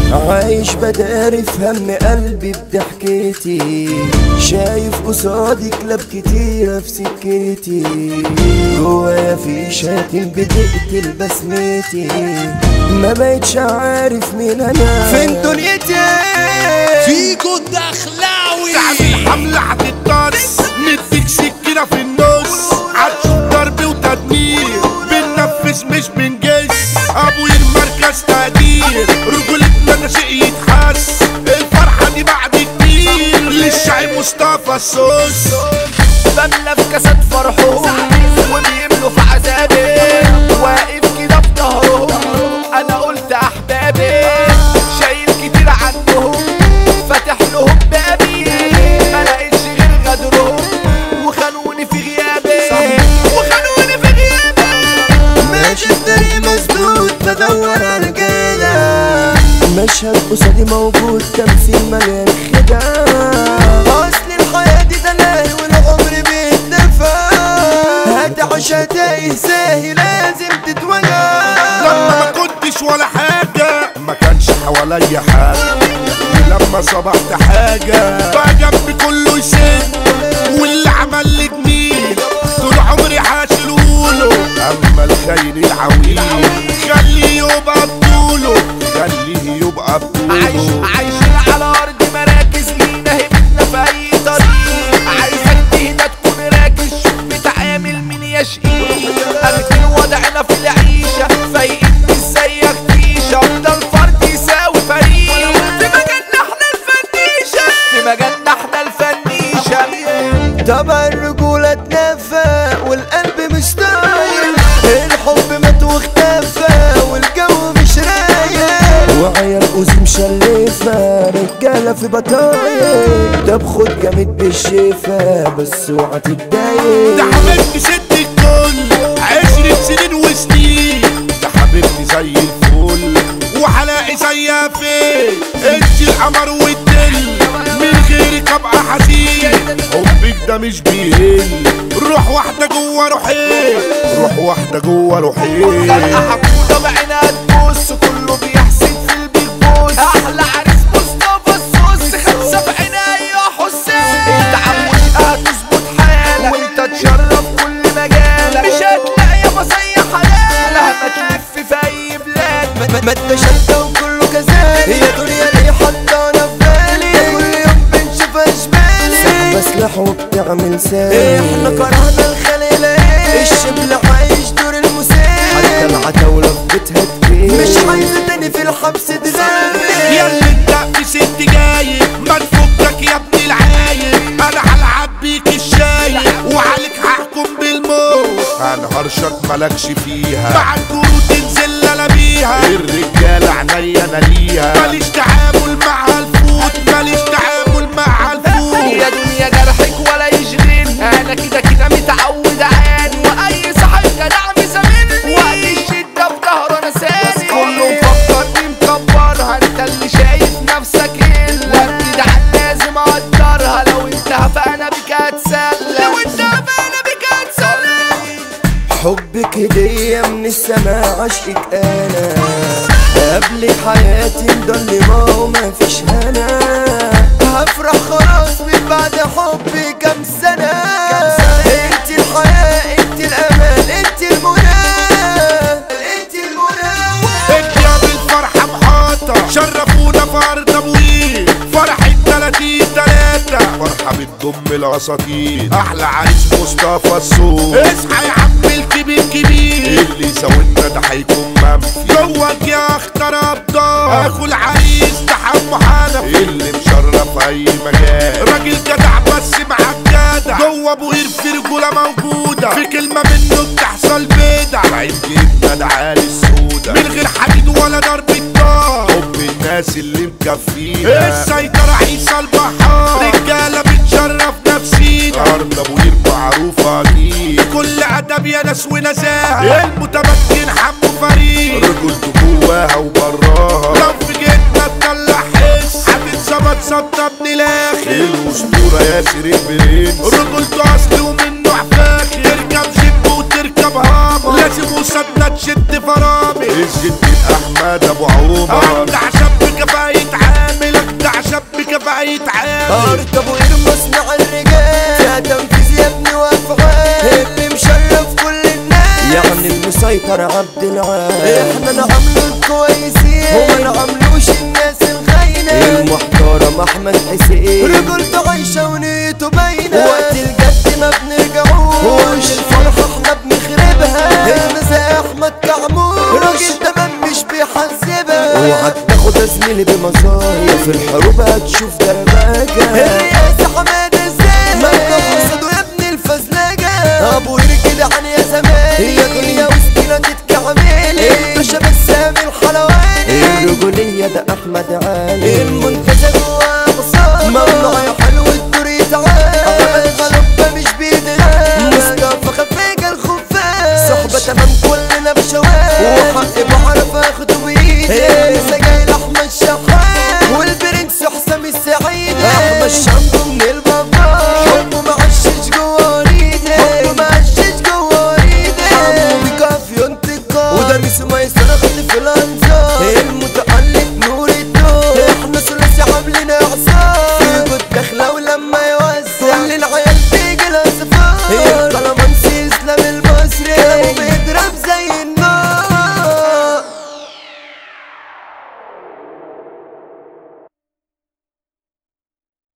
عايش بداري في هم قلبي بضحكتي شايف قصادي كلاب كتيرة في سكتي جوايا في شاتم بتقتل بسمتي ما بقتش عارف مين انا فين دنيتي فيكو الدخلاوي تعمل حملة هتتطرس نديك سكينة في النص هتشوف ضرب وتدمير بننفذ مش بنجس ابوي المركز تقدير رجولتنا ده شيء يتحس الفرحة دي بعد كتير للشعب مصطفى الصوص بملى في كاسات فرحهم وبيملوا في عذابي واقف كده في ظهرهم انا قلت احبابي شايل كتير عنهم فاتح لهم بابي ما لقيتش غير غدرهم وخانوني في غيابي وخانوني في غيابي ماشي الطريق مسدود بدور على كده مشهد قصادي موجود تمثيل مليان خداع اصل الحياة دي دلال والعمر بيتدفع هتعيش هتايه ساهي لازم تتوجع لما ما كنتش ولا حاجة ما كانش حواليا حاجة ولما صبحت حاجة بقى جنبي كله يسد واللي عمل لي جميل طول عمري حاشلهوله اما الخير العويل خليه يبقى بطوله خليه يبقى عايش بطوله عايشين على ارض مراكز لينا همتنا في اي طريق عايزك تهدى تكون راكز شوف بتعامل مين يا شقيق امكن وضعنا في العيشه فايقين مش زيك تيشه ده الفرد يساوي فريق في مجالنا احنا الفنيشه في مجالنا احنا الفنيشه طبعا الرجولة اتنفى والقلب مش طاير الحب مات واختفى والجو مش رايق وعيال اوزي مشلفة رجالة في بطايق طب خد جامد بالشفا بس اوعى ده تتضايق حبيبتي ست الكل عشرة سنين وسنين ده حبيبتي زي الفل وحلاقي زيها فين انت القمر والدل من غيرك ابقى حزين حبك ده مش بيهل روح واحدة جوه روحين روح واحدة جوه روحين خلقة حقودة بعينها تبص كله بيحسد في البيج بوس احلى عريس مصطفى السوس خمسة بعينها يا حسين انت عموش هتظبط حالك وانت تشرف كل مجالك مش هتلاقي يابا زي حلالك مهما تلف في اي بلاد ما اتشتى وكله كذلك هي دنيا ليه حطانا في بالي ده كل يوم بنشوف اشبالي بسلح وبتعمل سالي احنا كرهنا الخليلة الشبل عايش دور المسير حتى العتاولة في بيتها تبين مش عايزة تاني في الحبس يا تغني اللي انت في ست جايب ما تفكك يا ابن العايب انا هلعب بيك الشاي وعليك هحكم بالموت هنهرشك مالكش فيها مع الكروت تنزل انا بيها الرجاله عينيا انا ليها ماليش تعامل مع الفوت ماليش تعامل مع الفوت يا دنيا جرحك ولا يشغل انا كده كده متعود عاني واي صاحب جدع مسامرني وقت الشده في ظهره انا ساني كله مفكرني مكبرها انت اللي شايف نفسك الا وابتدع لازم اقدرها لو انت فانا بك هتسلى لو انت فانا بك هتسلى حبك هدية من السماء عشقك انا قبل حياتي مضلمة وما فيش هنا هفرح خلاص من بعد حبي كام سنة انت الحياة انت الامل انت المنى انت المنى انت يا بالفرحة محاطة شرفونا في ارض ابويه فرحة 30 تلاتة فرحة بتضم الاساطير احلى عريس مصطفى الصوت اصحى يا عم الكبير كبير اللي ساوينا ده هيكون منفي جواك يا اختار ابطال اخو العريس ده حمو حنفي اللي مشرف اي مجال راجل جدع بس معاك جدع جوه ابو قير في رجولة موجودة في كلمة منه بتحصل بدع عيب جبنا ده عالي السودة من غير حديد ولا ضرب النار حب الناس اللي مكفينا السيطرة عيسى البحار رجالة بتشرف نفسينا أرض أبو قير معروفة أكيد كل أدب يا ناس ونزاهة المتمكن حمو فريد رجولته جواها وبراها لو في جيتنا تطلع حس هتتظبط ظبطة ابن الآخر الأسطورة ياسر البرنس رجولته أصل ومنه فاخر تركب جيب وتركب هامر لازم وسطنا تشد فرامل الجد الأحمد أبو عمر أبدع شاب كفاءة ارض ابو قير مصنع الرجال يا تنفيذ يا ابني وافعال اللي مشرف كل الناس يعني المسيطر عبد العال احنا نعملوا الكويسين هما نعملوش الناس الخاينة المحترم احمد حسين رجولته عايشة ونيته باينة وقت الجد ما بنرجعوش الفرحة احنا بنخربها المساء احمد كعموش راجل تمام مش بيحسبها اوعك تاخد يا زميلي بمظاهر في الحروب هتشوف دربكة الرئاسة حماد ازاي ما قصده يا ابن الفزلجة ابو كده عن يا زمان هي دنيا وسطينا تتكعمل الباشا بسام الحلواني الرجولية ده احمد علي المنتزه جوا مصاب ممنوع يا حلو الدور يتعال احمد غلبة مش بيدها مصطفى خفيجة الخفاش صحبة تمام كلنا بشوال وحق بعرف اخده بايدي